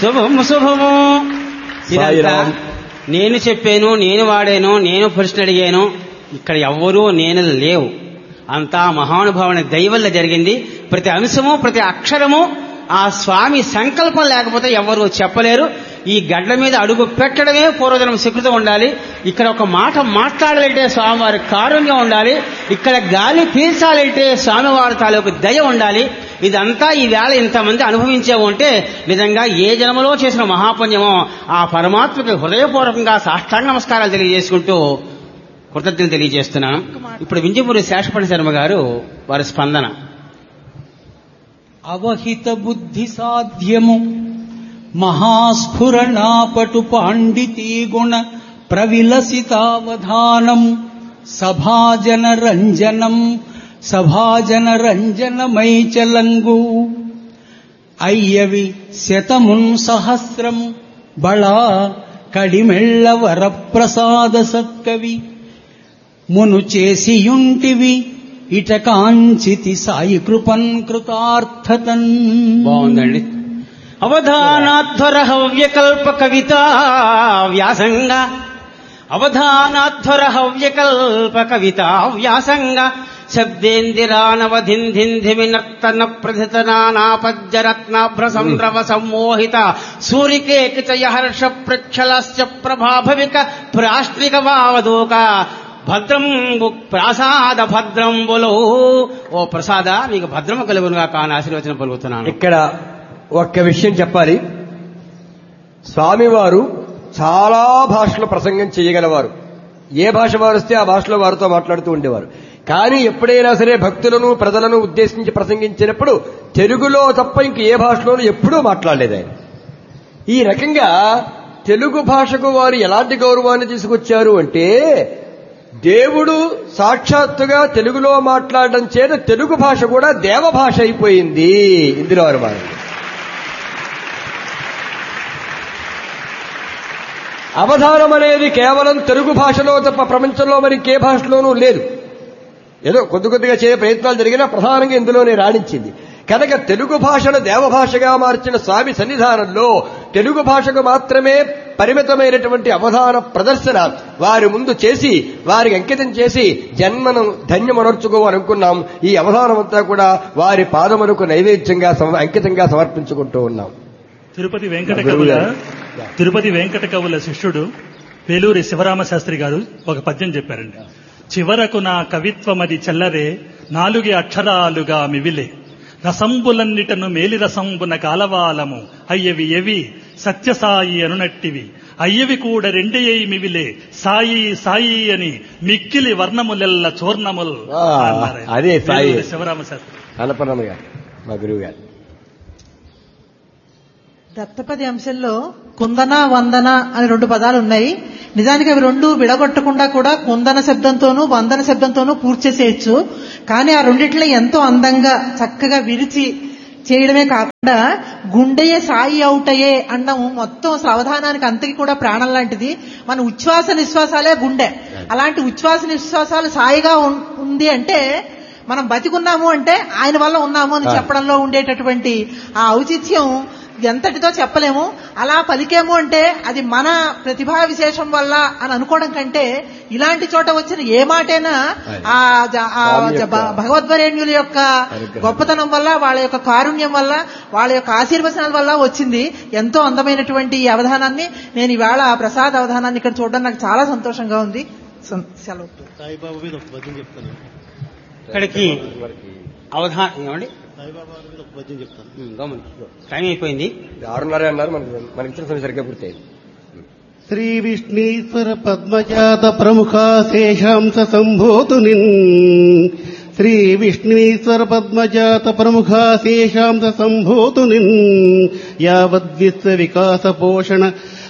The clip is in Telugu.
శుభము శుభము ఇదంతా సాయిరామ్. నేను చెప్పాను నేను వాడాను నేను ప్రశ్న అడిగాను ఇక్కడ ఎవ్వరూ నేను లేవు అంతా మహానుభావుని దయవల్ల జరిగింది ప్రతి అంశము ప్రతి అక్షరము ఆ స్వామి సంకల్పం లేకపోతే ఎవరు చెప్పలేరు ఈ గడ్డ మీద అడుగు పెట్టడమే పూర్వజనం సుకృతం ఉండాలి ఇక్కడ ఒక మాట మాట్లాడాలంటే స్వామివారి కారుణ్యం ఉండాలి ఇక్కడ గాలి పీల్చాలంటే స్వామివారి తాలూకు దయ ఉండాలి ఇదంతా ఈ వేళ ఇంతమంది అనుభవించే ఉంటే నిజంగా ఏ జన్మలో చేసిన మహాపుణ్యమో ఆ పరమాత్మకి హృదయపూర్వకంగా సాష్టాంగ నమస్కారాలు తెలియజేసుకుంటూ కృతజ్ఞతలు తెలియజేస్తున్నాను ఇప్పుడు వింజమూరి శేషపణి శర్మ గారు వారి స్పందన అవహిత బుద్ధి సాధ్యము మహాస్ఫురణాపటు పాండితీ గుణ ప్రవిలసితావధానం సభాజన రంజనం సభాజన రంజనమై చలంగు అయ్యవి శతమున్ సహస్రం బళా కడిమెళ్ళ వరప్రసాద సత్కవి మును చేసియుంటివి ఇట కాంచితి సాయి కృపన్ కృతార్థతన్ బాగుందండి అవధానాధ్వర హవ్యకల్ప కవిత వ్యాసంగ అవధానాధ్వర హవ్యకల్ప కవిత వ్యాసంగ శబ్దేందిరానవధింధింధిమి నర్తన ప్రధిత నానాపజ్జరత్నాభ్ర సంద్రవ సమ్మోహిత సూరికేకిచయ హర్ష ప్రక్షలశ్చ ప్రభాభవిక ప్రాష్ట్రిక వావదూక భద్రంబు ప్రసాద భద్రంబులో ఓ ప్రసాద మీకు భద్రము కలుగునుగా కాని ఆశీర్వచనం పలుకుతున్నాను ఇక్కడ ఒక్క విషయం చెప్పాలి స్వామివారు చాలా భాషలో ప్రసంగం చేయగలవారు ఏ భాష వారు వస్తే ఆ భాషలో వారితో మాట్లాడుతూ ఉండేవారు కానీ ఎప్పుడైనా సరే భక్తులను ప్రజలను ఉద్దేశించి ప్రసంగించినప్పుడు తెలుగులో తప్ప ఇంక ఏ భాషలోనూ ఎప్పుడూ మాట్లాడలేదు ఆయన ఈ రకంగా తెలుగు భాషకు వారు ఎలాంటి గౌరవాన్ని తీసుకొచ్చారు అంటే దేవుడు సాక్షాత్తుగా తెలుగులో మాట్లాడడం చేత తెలుగు భాష కూడా దేవ భాష అయిపోయింది ఇందులో అనుమానం అవధానం అనేది కేవలం తెలుగు భాషలో తప్ప ప్రపంచంలో మరి ఏ భాషలోనూ లేదు ఏదో కొద్ది కొద్దిగా చేయ ప్రయత్నాలు జరిగినా ప్రధానంగా ఇందులోనే రాణించింది కనుక తెలుగు భాషను దేవభాషగా మార్చిన స్వామి సన్నిధానంలో తెలుగు భాషకు మాత్రమే పరిమితమైనటువంటి అవధాన ప్రదర్శన వారి ముందు చేసి వారికి అంకితం చేసి జన్మను ధన్యమనర్చుకోవాలనుకున్నాం ఈ అవధానం అంతా కూడా వారి పాదములకు నైవేద్యంగా సమ- అంకితంగా సమర్పించుకుంటూ ఉన్నాం తిరుపతి వెంకట గురువు కవుల గారు. తిరుపతి వెంకట కవుల శిష్యుడు పేలూరి శివరామ శాస్త్రి గారు ఒక పద్యం చెప్పారండి చివరకు నా కవిత్వమది చెల్లరే నాలుగే అక్షరాలుగా మివిలే రసంబులన్నిటను మేలి రసంబున కాలవాలము అయ్యవి ఎవి సత్యసాయి అనునట్టివి అయ్యవి కూడా రెండే మివిలే సాయి సాయి అని మిక్కిలి వర్ణములెల్ల చూర్ణముల్ ఆ, అన్నారు ఆయన. అదే సాయి. పేలూరి శివరామ శాస్త్రి అన్నపూర్ణమ్మ గారు మా గురువు గారు దత్తపది అంశంలో కుందన వందన అని రెండు పదాలు ఉన్నాయి నిజానికి అవి రెండు విడగొట్టకుండా కూడా కుందన శబ్దంతోనూ వందన శబ్దంతోనూ పూర్తి చేసేయచ్చు కానీ ఆ రెండిట్లో ఎంతో అందంగా చక్కగా విరిచి చేయడమే కాకుండా గుండెయే సాయి అవుటయే అనడం మొత్తం సావధానానికి అంతకి కూడా ప్రాణం లాంటిది మన ఉచ్ఛ్వాస నిశ్వాసాలే గుండె అలాంటి ఉచ్ఛ్వాస నిశ్వాసాలు సాయిగా ఉన్- ఉంది అంటే మనం బతికున్నాము అంటే ఆయన వల్ల ఉన్నాము అని చెప్పడంలో ఉండేటటువంటి ఆ ఔచిత్యం ఎంతటితో చెప్పలేము అలా పలికేము అంటే అది మన ప్రతిభా విశేషం వల్ల అని అనుకోవడం కంటే ఇలాంటి చోట వచ్చిన ఏ మాటైనా ఆ జ- ఆ స్వామి జ- యొక్క భ- భగవద్వరేణ్యుల యొక్క అనుగ్రహం. గొప్పతనం వల్ల వాళ్ళ యొక్క కారుణ్యం వల్ల వాళ్ళ యొక్క ఆశీర్వచనాల వల్ల వచ్చింది ఎంతో అందమైనటువంటి ఈ అవధానాన్ని నేను ఈవేళ ఆ ప్రసాద్ అవధానాన్ని ఇక్కడ చూడడం నాకు చాలా సంతోషంగా ఉంది సం- సెలవు సాయిబాబా మీద ఒక పద్యం చెప్తాను ఇక్కడికి అవధానం ఏమండి సాయిబాబా మీద ఒక పద్యం చెప్తాను ఉమ్, గమని టైం అయిపోయింది ఆరున్నర అన్నారు మనకి మనకి ఇచ్చిన సమయం సరిగ్గా పూర్తయింది శ్రీ విష్ణీశ్వర పద్మజాత ప్రముఖాశేషాంశ సంభూతు నిన్ శ్రీ విష్ణీశ్వర పద్మజాత ప్రముఖాశేషాంశ సంభూతు నిన్ యావద్విశ్వ వికాస పోషణ